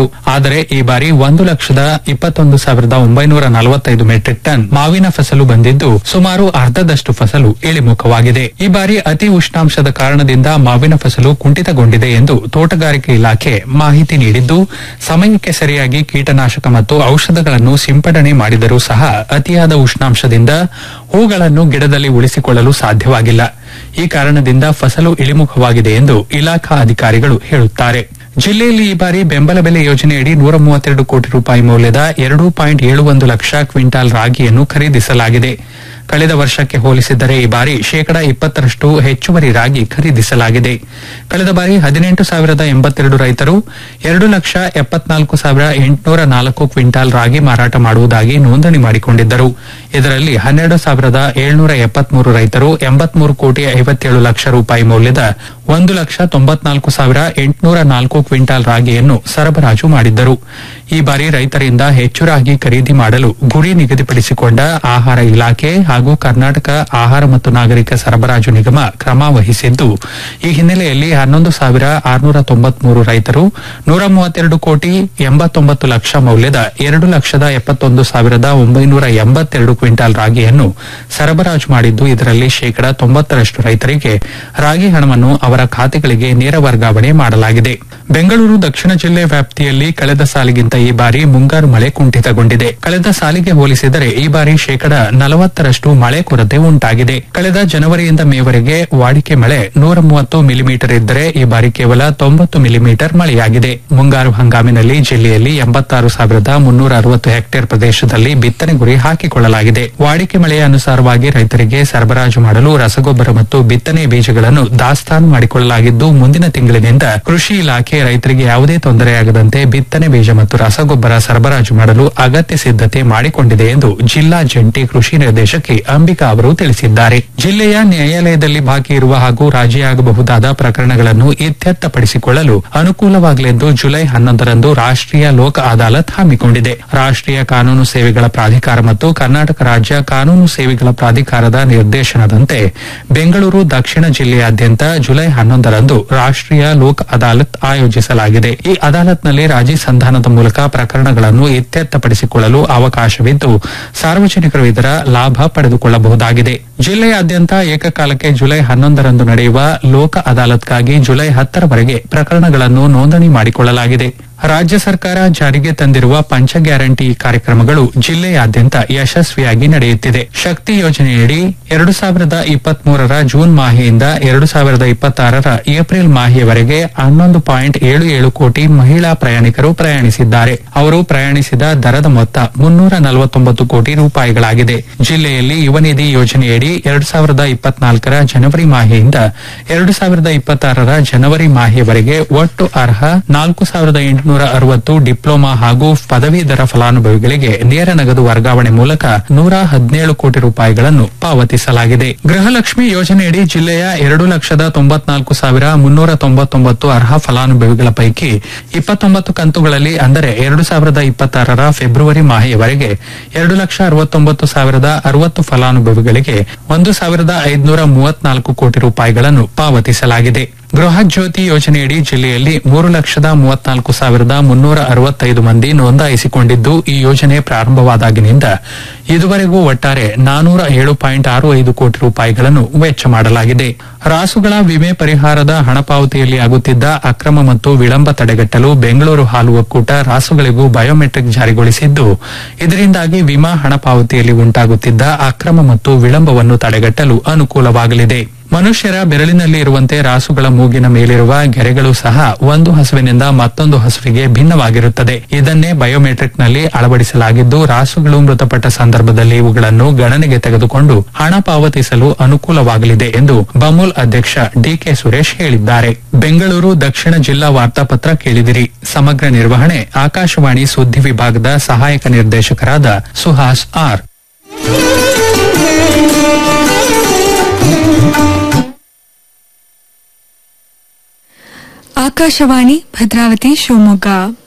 ಆದರೆ ಈ ಬಾರಿ ಒಂದು ಲಕ್ಷದ ಇಪ್ಪತ್ತೊಂದು ಸಾವಿರದ ಒಂಬೈನೂರ ನಲವತ್ತೈದು ಮೆಟ್ರಿಕ್ ಟನ್ ಮಾವಿನ ಫಸಲು ಬಂದಿದ್ದು ಸುಮಾರು ಅರ್ಧದಷ್ಟು ಫಸಲು ಇಳಿಮುಖವಾಗಿದೆ ಈ ಬಾರಿ ಅತಿ ಉಷ್ಣಾಂಶದ ಕಾರಣದಿಂದ ಮಾವಿನ ಫಸಲು ಕುಂಠಿತಗೊಂಡಿದೆ ಎಂದು ತೋಟಗಾರಿಕೆ ಇಲಾಖೆ ಮಾಹಿತಿ ನೀಡಿದ್ದು ಸಮಯಕ್ಕೆ ಸರಿಯಾಗಿ ಕೀಟನಾಶಕ ಮತ್ತು ಔಷಧಗಳನ್ನು ಸಿಂಪಡಣೆ ಮಾಡಿದರೂ ಸಹ ಅತಿಯಾದ ಉಷ್ಣಾಂಶದಿಂದ ಹೂಗಳನ್ನು ಗಿಡದಲ್ಲಿ ಉಳಿಸಿಕೊಳ್ಳಲು ಸಾಧ್ಯವಾಗಿಲ್ಲ ಈ ಕಾರಣದಿಂದ ಫಸಲು ಇಳಿಮುಖವಾಗಿದೆ ಎಂದು ಇಲಾಖಾ ಅಧಿಕಾರಿಗಳು ಹೇಳುತ್ತಾರೆ ಜಿಲ್ಲೆಯಲ್ಲಿ ಈ ಬಾರಿ ಬೆಂಬಲ ಬೆಲೆ ಯೋಜನೆಯಡಿ ನೂರ ಮೂವತ್ತೆರಡು ಕೋಟಿ ರೂಪಾಯಿ ಮೌಲ್ಯದ ಎರಡು ಪಾಯಿಂಟ್ ಏಳು ಒಂದು ಲಕ್ಷ ಕ್ವಿಂಟಾಲ್ ರಾಗಿಯನ್ನು ಖರೀದಿಸಲಾಗಿದೆ ಕಳೆದ ವರ್ಷಕ್ಕೆ ಹೋಲಿಸಿದರೆ ಈ ಬಾರಿ ಶೇಕಡಾ ಇಪ್ಪತ್ತರಷ್ಟು ಹೆಚ್ಚುವರಿ ರಾಗಿ ಖರೀದಿಸಲಾಗಿದೆ ಕಳೆದ ಬಾರಿ ಹದಿನೆಂಟು ಸಾವಿರದ ಎಂಬತ್ತೆರಡು ರೈತರು ಎರಡು ಲಕ್ಷ ಎಪ್ಪತ್ನಾಲ್ಕು ಸಾವಿರ ಎಂಟುನೂರ ನಾಲ್ಕು ಕ್ವಿಂಟಾಲ್ ರಾಗಿ ಮಾರಾಟ ಮಾಡುವುದಾಗಿ ನೋಂದಣಿ ಮಾಡಿಕೊಂಡಿದ್ದರು ಇದರಲ್ಲಿ ಹನ್ನೆರಡು ಸಾವಿರದ ಏಳ್ನೂರ ಎಪ್ಪತ್ಮೂರು ರೈತರು ಎಂಬತ್ಮೂರು ಕೋಟಿ ಐವತ್ತೇಳು ಲಕ್ಷ ರೂಪಾಯಿ ಮೌಲ್ಯದ ಒಂದು ಲಕ್ಷ ತೊಂಬತ್ನಾಲ್ಕು ಸಾವಿರ ಎಂಟುನೂರ ನಾಲ್ಕು ಕ್ವಿಂಟಾಲ್ ರಾಗಿಯನ್ನು ಸರಬರಾಜು ಮಾಡಿದ್ದರು ಈ ಬಾರಿ ರೈತರಿಂದ ಹೆಚ್ಚು ರಾಗಿ ಖರೀದಿ ಮಾಡಲು ಗುರಿ ನಿಗದಿಪಡಿಸಿಕೊಂಡ ಆಹಾರ ಇಲಾಖೆ ಹಾಗೂ ಕರ್ನಾಟಕ ಆಹಾರ ಮತ್ತು ನಾಗರಿಕ ಸರಬರಾಜು ನಿಗಮ ಕ್ರಮ ವಹಿಸಿದ್ದು ಈ ಹಿನ್ನೆಲೆಯಲ್ಲಿ ಹನ್ನೊಂದು ಸಾವಿರ ಆರುನೂರ ತೊಂಬತ್ಮೂರು ರೈತರು ನೂರ ಮೂವತ್ತೆರಡು ಕೋಟಿ ಎಂಬತ್ತೊಂಬತ್ತು ಲಕ್ಷ ಮೌಲ್ಯದ ಎರಡು ಲಕ್ಷದ ಎಪ್ಪತ್ತೊಂದು ಸಾವಿರದ ಒಂಬೈನೂರ ಎಂಬತ್ತೆರಡು ಕ್ವಿಂಟಾಲ್ ರಾಗಿಯನ್ನು ಸರಬರಾಜು ಮಾಡಿದ್ದು ಇದರಲ್ಲಿ ಶೇಕಡಾ ತೊಂಬತ್ತರಷ್ಟು ರೈತರಿಗೆ ರಾಗಿ ಹಣವನ್ನು ಅವರ ಖಾತೆಗಳಿಗೆ ನೇರ ವರ್ಗಾವಣೆ ಮಾಡಲಾಗಿದೆ ಬೆಂಗಳೂರು ದಕ್ಷಿಣ ಜಿಲ್ಲೆ ವ್ಯಾಪ್ತಿಯಲ್ಲಿ ಕಳೆದ ಸಾಲಿಗಿಂತ ಈ ಬಾರಿ ಮುಂಗಾರು ಮಳೆ ಕುಂಠಿತಗೊಂಡಿದೆ ಕಳೆದ ಸಾಲಿಗೆ ಹೋಲಿಸಿದರೆ ಈ ಬಾರಿ ಶೇಕಡಾ ನಲವತ್ತರಷ್ಟು ಮಳೆ ಕೊರತೆ ಉಂಟಾಗಿದೆ ಕಳೆದ ಜನವರಿಯಿಂದ ಮೇವರೆಗೆ ವಾಡಿಕೆ ಮಳೆ ನೂರ ಮೂವತ್ತು ಮಿಲಿಮೀಟರ್ ಇದ್ದರೆ ಈ ಬಾರಿ ಕೇವಲ ತೊಂಬತ್ತು ಮಿಲಿಮೀಟರ್ ಮಳೆಯಾಗಿದೆ ಮುಂಗಾರು ಹಂಗಾಮಿನಲ್ಲಿ ಜಿಲ್ಲೆಯಲ್ಲಿ ಎಂಬತ್ತಾರು ಸಾವಿರದ ಮುನ್ನೂರ ಅರವತ್ತು ಹೆಕ್ಟೇರ್ ಪ್ರದೇಶದಲ್ಲಿ ಬಿತ್ತನೆ ಗುರಿ ಹಾಕಿಕೊಳ್ಳಲಾಗಿದೆ ವಾಡಿಕೆ ಮಳೆಯ ಅನುಸಾರವಾಗಿ ರೈತರಿಗೆ ಸರಬರಾಜು ಮಾಡಲು ರಸಗೊಬ್ಬರ ಮತ್ತು ಬಿತ್ತನೆ ಬೀಜಗಳನ್ನು ದಾಸ್ತಾನು ಮಾಡಿಕೊಳ್ಳಲಾಗಿದ್ದು ಮುಂದಿನ ತಿಂಗಳಿನಿಂದ ಕೃಷಿ ಇಲಾಖೆ ರೈತರಿಗೆ ಯಾವುದೇ ತೊಂದರೆಯಾಗದಂತೆ ಬಿತ್ತನೆ ಬೀಜ ಮತ್ತು ರಸಗೊಬ್ಬರ ಸರಬರಾಜು ಮಾಡಲು ಅಗತ್ಯ ಸಿದ್ದತೆ ಮಾಡಿಕೊಂಡಿದೆ ಎಂದು ಜಿಲ್ಲಾ ಜಂಟಿ ಕೃಷಿ ನಿರ್ದೇಶಕಿ ಅಂಬಿಕಾ ಅವರು ತಿಳಿಸಿದ್ದಾರೆ ಜಿಲ್ಲೆಯ ನ್ಯಾಯಾಲಯದಲ್ಲಿ ಬಾಕಿ ಇರುವ ಹಾಗೂ ರಾಜಿಯಾಗಬಹುದಾದ ಪ್ರಕರಣಗಳನ್ನು ಇತ್ಯರ್ಥಪಡಿಸಿಕೊಳ್ಳಲು ಅನುಕೂಲವಾಗಲೆಂದು ಜುಲೈ ಹನ್ನೊಂದರಂದು ರಾಷ್ಟ್ರೀಯ ಲೋಕ ಅದಾಲತ್ ಹಮ್ಮಿಕೊಂಡಿದೆ ರಾಷ್ಟ್ರೀಯ ಕಾನೂನು ಸೇವೆಗಳ ಪ್ರಾಧಿಕಾರ ಮತ್ತು ಕರ್ನಾಟಕ ರಾಜ್ಯ ಕಾನೂನು ಸೇವೆಗಳ ಪ್ರಾಧಿಕಾರದ ನಿರ್ದೇಶನದಂತೆ ಬೆಂಗಳೂರು ದಕ್ಷಿಣ ಜಿಲ್ಲೆಯಾದ್ಯಂತ ಜುಲೈ ಹನ್ನೊಂದರಂದು ರಾಷ್ಟ್ರೀಯ ಲೋಕ ಅದಾಲತ್ ಆಯೋಜಿಸಲಾಗಿದೆ ಈ ಅದಾಲತ್ನಲ್ಲಿ ರಾಜಿ ಸಂಧಾನದ ಮೂಲಕ ಪ್ರಕರಣಗಳನ್ನು ಇತ್ಯರ್ಥಪಡಿಸಿಕೊಳ್ಳಲು ಅವಕಾಶವಿದ್ದು ಸಾರ್ವಜನಿಕರು ಇದರ ಲಾಭ ಪಡೆದುಕೊಳ್ಳಬಹುದಾಗಿದೆ ಜಿಲ್ಲೆಯಾದ್ಯಂತ ಏಕಕಾಲಕ್ಕೆ ಜುಲೈ ಹನ್ನೊಂದರಂದು ನಡೆಯುವ ಲೋಕ ಅದಾಲತ್ಗಾಗಿ ಜುಲೈ ಹತ್ತರವರೆಗೆ ಪ್ರಕರಣಗಳನ್ನು ನೋಂದಣಿ ಮಾಡಿಕೊಳ್ಳಲಾಗಿದೆ ರಾಜ್ಯ ಸರ್ಕಾರ ಜಾರಿಗೆ ತಂದಿರುವ ಪಂಚ ಗ್ಯಾರಂಟಿ ಕಾರ್ಯಕ್ರಮಗಳು ಜಿಲ್ಲೆಯಾದ್ಯಂತ ಯಶಸ್ವಿಯಾಗಿ ನಡೆಯುತ್ತಿದೆ ಶಕ್ತಿ ಯೋಜನೆಯಡಿ ಎರಡು ಸಾವಿರದ ಇಪ್ಪತ್ಮೂರರ ಜೂನ್ ಮಾಹೆಯಿಂದ ಎರಡು ಸಾವಿರದ ಇಪ್ಪತ್ತಾರರ ಏಪ್ರಿಲ್ ಮಾಹೆಯವರೆಗೆ ಹನ್ನೊಂದು ಪಾಯಿಂಟ್ ಏಳು ಏಳು ಕೋಟಿ ಮಹಿಳಾ ಪ್ರಯಾಣಿಕರು ಪ್ರಯಾಣಿಸಿದ್ದಾರೆ ಅವರು ಪ್ರಯಾಣಿಸಿದ ದರದ ಮೊತ್ತ ಮುನ್ನೂರ ನಲವತ್ತೊಂಬತ್ತು ಕೋಟಿ ರೂಪಾಯಿಗಳಾಗಿದೆ ಜಿಲ್ಲೆಯಲ್ಲಿ ಯುವ ನಿಧಿ ಯೋಜನೆಯಡಿ ಎರಡು ಸಾವಿರದ ಇಪ್ಪತ್ನಾಲ್ಕರ ಜನವರಿ ಮಾಹೆಯಿಂದ ಎರಡು ಸಾವಿರದ ಇಪ್ಪತ್ತಾರರ ಜನವರಿ ಮಾಹೆಯವರೆಗೆ ಒಟ್ಟು ಅರ್ಹ ನಾಲ್ಕು ಸಾವಿರದ ಎಂಟುನೂರ ಅರವತ್ತು ಡಿಪ್ಲೊಮಾ ಹಾಗೂ ಪದವೀಧರ ಫಲಾನುಭವಿಗಳಿಗೆ ನೇರ ನಗದು ವರ್ಗಾವಣೆ ಮೂಲಕ ನೂರ ಹದಿನೇಳು ಕೋಟಿ ರೂಪಾಯಿಗಳನ್ನು ಪಾವತಿಸಲಾಗಿದೆ ಗೃಹಲಕ್ಷ್ಮಿ ಯೋಜನೆಯಡಿ ಜಿಲ್ಲೆಯ ಎರಡು ಲಕ್ಷದ ತೊಂಬತ್ನಾಲ್ಕು ಸಾವಿರ ಮುನ್ನೂರ ತೊಂಬತ್ತೊಂಬತ್ತು ಅರ್ಹ ಫಲಾನುಭವಿಗಳ ಪೈಕಿ ಇಪ್ಪತ್ತೊಂಬತ್ತು ಕಂತುಗಳಲ್ಲಿ ಅಂದರೆ ಎರಡು ಸಾವಿರದ ಇಪ್ಪತ್ತಾರರ ಫೆಬ್ರವರಿ ಮಾಹೆಯವರೆಗೆ ಎರಡು ಲಕ್ಷ ಅರವತ್ತೊಂಬತ್ತು ಸಾವಿರದ ಅರವತ್ತು ಫಲಾನುಭವಿಗಳಿಗೆ ಒಂದು ಸಾವಿರದ ಐದುನೂರ ಮೂವತ್ನಾಲ್ಕು ಕೋಟಿ ರೂಪಾಯಿಗಳನ್ನು ಪಾವತಿಸಲಾಗಿದೆ ಗೃಹ ಜ್ಯೋತಿ ಯೋಜನೆಯಡಿ ಜಿಲ್ಲೆಯಲ್ಲಿ ಮೂರು ಲಕ್ಷದ ಮೂವತ್ನಾಲ್ಕು ಸಾವಿರದ ಮುನ್ನೂರ ಅರವತ್ತೈದು ಮಂದಿ ನೋಂದಾಯಿಸಿಕೊಂಡಿದ್ದು ಈ ಯೋಜನೆ ಪ್ರಾರಂಭವಾದಾಗಿನಿಂದ ಇದುವರೆಗೂ ಒಟ್ಟಾರೆ ನಾನೂರ ಏಳು ಪಾಯಿಂಟ್ ಆರು ಐದು ಕೋಟಿ ರೂಪಾಯಿಗಳನ್ನು ವೆಚ್ಚ ಮಾಡಲಾಗಿದೆ ರಾಸುಗಳ ವಿಮೆ ಪರಿಹಾರದ ಹಣ ಪಾವತಿಯಲ್ಲಿ ಆಗುತ್ತಿದ್ದ ಅಕ್ರಮ ಮತ್ತು ವಿಳಂಬ ತಡೆಗಟ್ಟಲು ಬೆಂಗಳೂರು ಹಾಲು ಒಕ್ಕೂಟ ರಾಸುಗಳಿಗೂ ಬಯೋಮೆಟ್ರಿಕ್ ಜಾರಿಗೊಳಿಸಿದ್ದು ಇದರಿಂದಾಗಿ ವಿಮಾ ಹಣ ಪಾವತಿಯಲ್ಲಿ ಉಂಟಾಗುತ್ತಿದ್ದ ಅಕ್ರಮ ಮತ್ತು ವಿಳಂಬವನ್ನು ತಡೆಗಟ್ಟಲು ಅನುಕೂಲವಾಗಲಿದೆ ಮನುಷ್ಯರ ಬೆರಳಿನಲ್ಲಿ ಇರುವಂತೆ ರಾಸುಗಳ ಮೂಗಿನ ಮೇಲಿರುವ ಗೆರೆಗಳು ಸಹ ಒಂದು ಹಸುವಿನಿಂದ ಮತ್ತೊಂದು ಹಸುವಿಗೆ ಭಿನ್ನವಾಗಿರುತ್ತದೆ ಇದನ್ನೇ ಬಯೋಮೆಟ್ರಿಕ್ನಲ್ಲಿ ಅಳವಡಿಸಲಾಗಿದ್ದು ರಾಸುಗಳು ಮೃತಪಟ್ಟ ಸಂದರ್ಭದಲ್ಲಿ ಇವುಗಳನ್ನು ಗಣನೆಗೆ ತೆಗೆದುಕೊಂಡು ಹಣ ಪಾವತಿಸಲು ಅನುಕೂಲವಾಗಲಿದೆ ಎಂದು ಬಮೂಲ್ ಅಧ್ಯಕ್ಷ ಡಿಕೆ ಸುರೇಶ್ ಹೇಳಿದ್ದಾರೆ ಬೆಂಗಳೂರು ದಕ್ಷಿಣ ಜಿಲ್ಲಾ ವಾರ್ತಾಪತ್ರ ಕೇಳಿದಿರಿ ಸಮಗ್ರ ನಿರ್ವಹಣೆ ಆಕಾಶವಾಣಿ ಸುದ್ದಿ ವಿಭಾಗದ ಸಹಾಯಕ ನಿರ್ದೇಶಕರಾದ ಸುಹಾಸ್ ಆರ್ ಆಕಾಶವಾಣಿ ಭದ್ರಾವತಿ ಶಿವಮೊಗ್ಗ